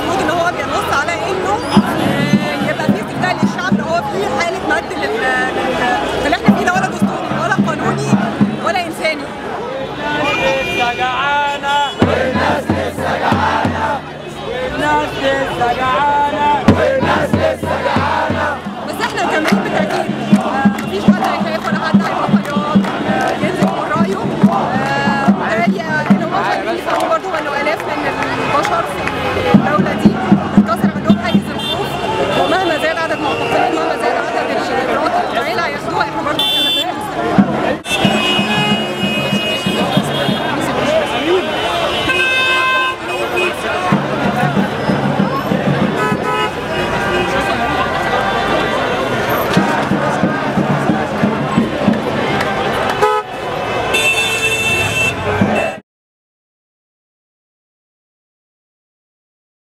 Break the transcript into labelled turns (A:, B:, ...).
A: المفروض ان هو بينص على انه آه، يبقى في استفتاء للشعب اللي هو في حاله مد لل لل- اللي احنا فيه ده ولا دستوري ولا قانوني ولا انساني
B: لسه جعانة والناس لسه جعانة والناس لسه جعانة